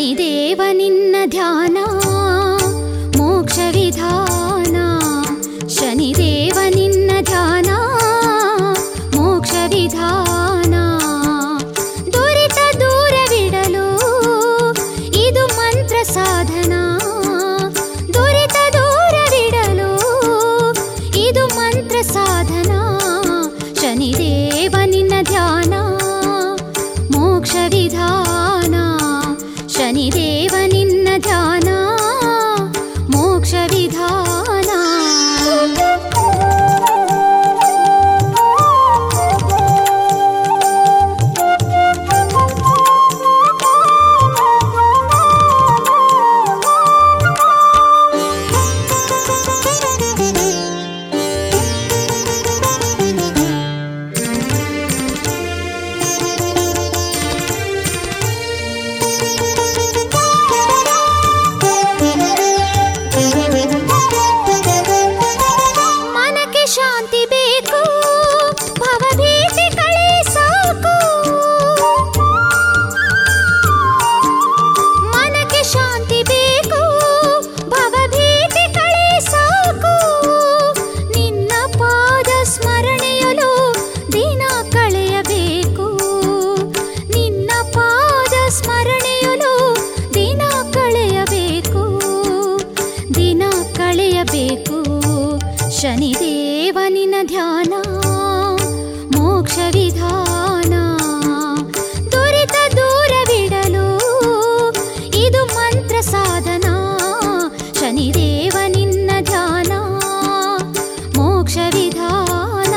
ಶನಿದೇವ ನಿನ್ನ ಧ್ಯಾನ ಮೋಕ್ಷ ವಿಧಾನ ಶನಿದೇವ ನಿನ್ನ ಧ್ಯಾನ ಮೋಕ್ಷ ವಿಧಾನ ದುರಿತ ದೂರವಿಡಲು ಇದು ಮಂತ್ರ ಸಾಧನ ದುರಿತ ದೂರವಿಡಲು ಇದು ಮಂತ್ರ ಸಾಧನ ಶನಿದೇವ ನಿನ್ನ ಧ್ಯಾನ ಮೋಕ್ಷ ವಿಧಾನ ಶನಿದೇವ ನಿನ್ನ ಧ್ಯಾನ ಮೋಕ್ಷ ವಿಧಾನ ಮನಕ್ಕೆ ಶಾಂತಿ ಬೇಕು ಭವಭೀತಿ ಕಳೆ ಸಾಕು ಮನಕ್ಕೆ ಶಾಂತಿ ಬೇಕು ಭವಭೀತಿ ಕಳೆ ಸಾಕು ನಿನ್ನ ಪಾದ ಸ್ಮರಣೆಯಲು ದಿನ ಕಳೆಯಬೇಕು ನಿನ್ನ ಪಾದ ಸ್ಮರಣೆಯಲು ದಿನ ಕಳೆಯಬೇಕು ದಿನ ಕಳೆಯಬೇಕು ಶನಿದೇವನಿನ ಧ್ಯಾನ ಮೋಕ್ಷ ವಿಧಾನ ದುರಿತ ದೂರವಿಡಲು ಇದು ಮಂತ್ರ ಸಾಧನ ಶನಿದೇವ ನಿನ್ನ ಧ್ಯಾನ ಮೋಕ್ಷ ವಿಧಾನ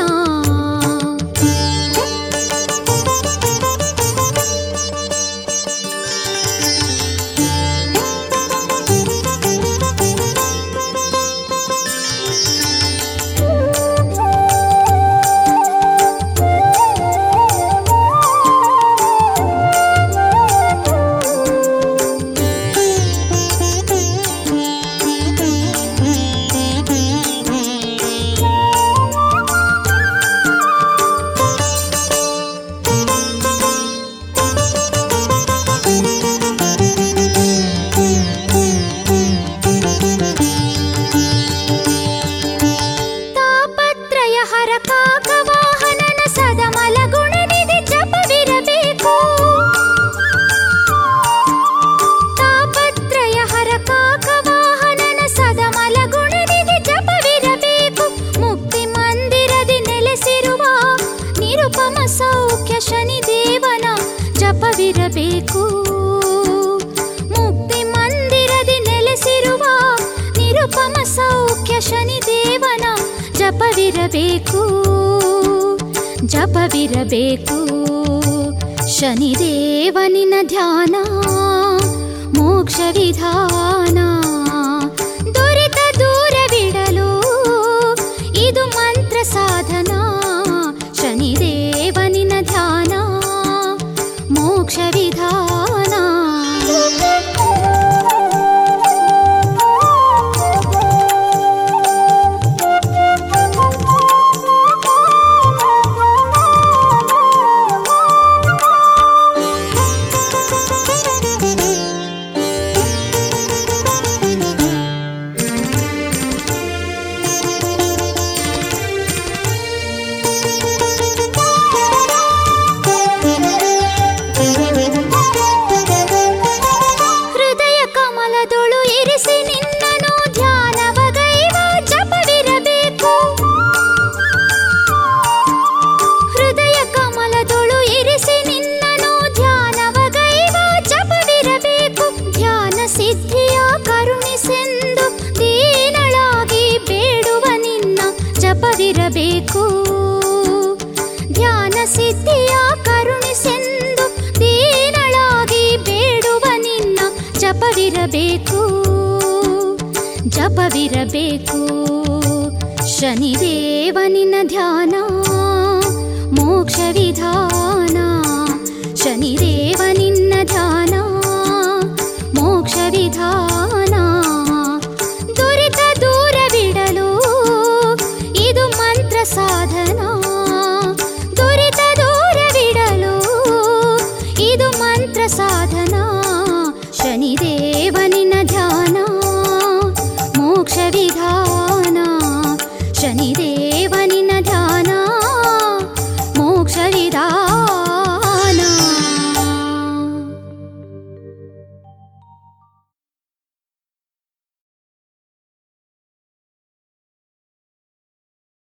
ತಾಪತ್ರಯ ಹರ ಕಾಕ ವಾಹನನ ಸದಮಲ ಗುಣನಿಧಿ ಜಪವಿರಬೇಕು ತಾಪತ್ರಯ ಹರ ಕಾಕ ವಾಹನನ ಸದಮಲ ಗುಣನಿಧಿ ಜಪವಿರಬೇಕು ಮುಕ್ತಿ ಮಂದಿರದಿ ನೆಲೆಸಿರುವ ನಿರುಪಮ ಸೌಖ್ಯ ಶನಿದೇವನ ಜಪವಿರಬೇಕು ಮುಕ್ತಿ ಮಂದಿರದಿ ನೆಲೆಸಿರುವ ನಿರುಪಮ ಸೌಖ್ಯ ಶನಿದೇವನ ಜಪವಿರಬೇಕು ಜಪವಿರಬೇಕು ಶನಿದೇವನಿನ ಧ್ಯಾನ ಮೋಕ್ಷ ವಿಧಾನ ದುರಿತ ದೂರವಿಡಲು ಇದು ಮಂತ್ರ ಸಾಧನ ಶನಿದೇವನಿನ ಧ್ಯಾನ ಮೋಕ್ಷ ವಿಧಾನ ಹೃದಯ ಕಮಲದೊಳು ಇರಿಸಿ ನಿನ್ನನು ಧ್ಯಾನವಗೈವ ಜಪವಿರಬೇಕು ಹೃದಯ ಕಮಲದೊಳು ಇರಿಸಿ ನಿನ್ನನು ಧ್ಯಾನವಗೈವ ಜಪವಿರಬೇಕು ಧ್ಯಾನ ಸಿದ್ಧಿಯ ಕರುಣಿಸೆಂದು ದೀನಳಾಗಿ ಬೇಡುವ ನಿನ್ನ ಜಪವಿರಬೇಕು ಧ್ಯಾನ ಸಿದ್ಧಿಯ ಕರುಣಿಸೆಂದು ದೀನಳಾಗಿ ಬೇಡುವ ನಿನ್ನ ಜಪವಿರಬೇಕು ಜಪವಿರಬೇಕು ಶನಿದೇವನಿನ ಧ್ಯಾನ ಮೋಕ್ಷ ವಿಧಾನ ಶನಿದೇವನಿನ್ನ ಧ್ಯಾನ ಮೋಕ್ಷ ವಿಧಾನ